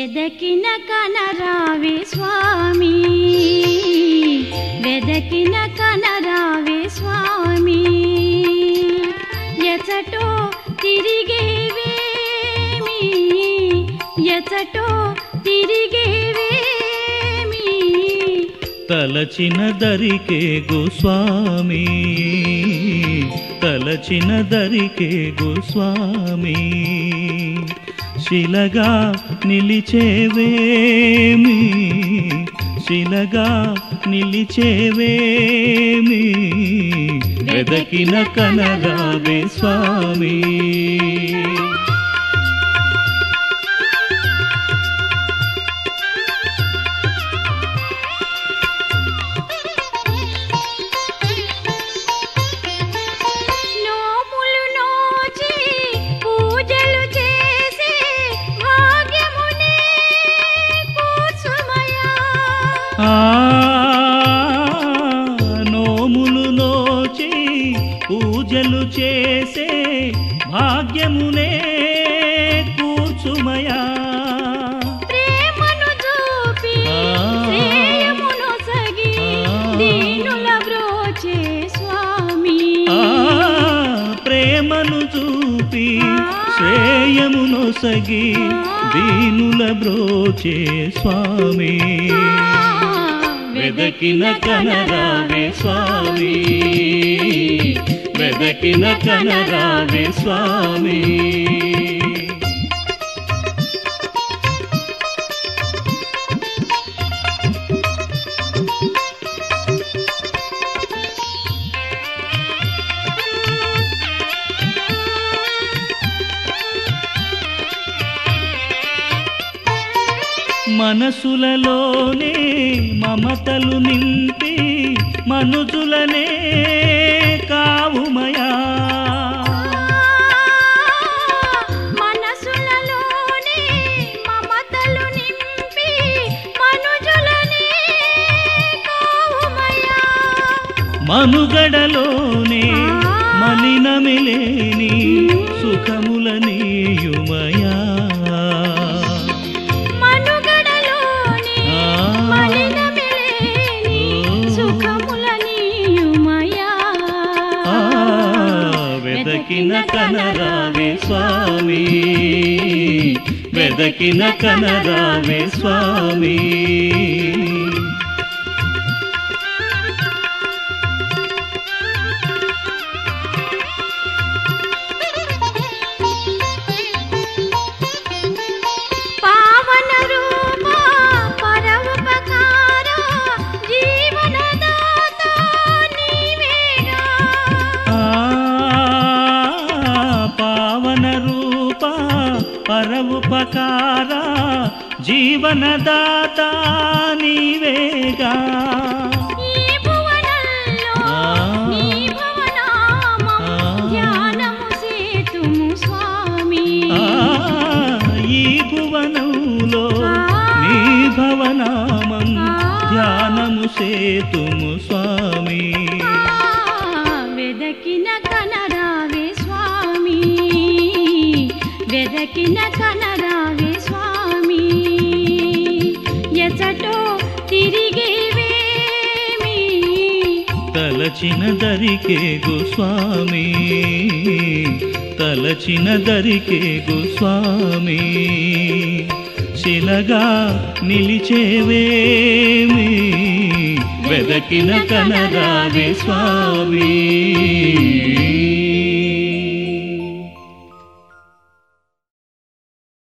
వెదకిన కనరావి స్వామి వెదకిన కనరావి స్వామి ఎచటో తిరిగేవేమి ఎచటో తిరిగేవేమి తలచిన దరికే గోస్వామి తలచిన దరికే గోస్వామి శిలగా నిలిచేవేమి శిలగా నిలిచేవేమి వెదకిన కనరావే స్వామి నోములు నోచి పూజలు చేసి భాగ్యమునే కూర్చుమయా ఆ నోములు నోచి పూజలు చేసే భాగ్యమునే కూర్చుమయా ప్రేమను చూపి ఆ. శ్రేయమును సగి ఆ. దీనుల బ్రోచే స్వామి ఆ ప్రేమను చూపి ఆ. శ్రేయమును సగి దీనుల బ్రోచే స్వామి వెదకిన కనరావే స్వామి వెదకిన కనరావే స్వామి మనసులలోనే మమతలు నింపి మనుజులనే కావుమయా మనసులలోనే మమతలు నింపి మనుజులనే కావుమయా మనుగడలోనే మలినమిలేని సుఖములనీయుమయా మనుగడలోనే ఆ. మలినమిలేని సుఖములనీయుమయా ఆ, వెదకిన కనరావే స్వామి వెదకిన కనరావే స్వామి పావన రూప పరోపకార జీవనదాత నీవేగా ఆ, పావన రూప పరవుపకార జీవనదాత నీవేగా ఈ భువనంలో ఆ. నీ భవనామం ఆ. ధ్యానము సేతుము స్వామి ఆ, ఈ భువనంలో ఆ. నీ భవనామం ఆ. ధ్యానము సేతుము స్వామి ఆ, వెదకిన కనరావే స్వామి వెదకిన కనరావే స్వామి ఎచటో తిరిగేవేమి తలచిన దరికే గోస్వామి తలచిన దరికే గోస్వామి శిలగా నిలిచేవేమి వెదకిన కనరావే స్వామి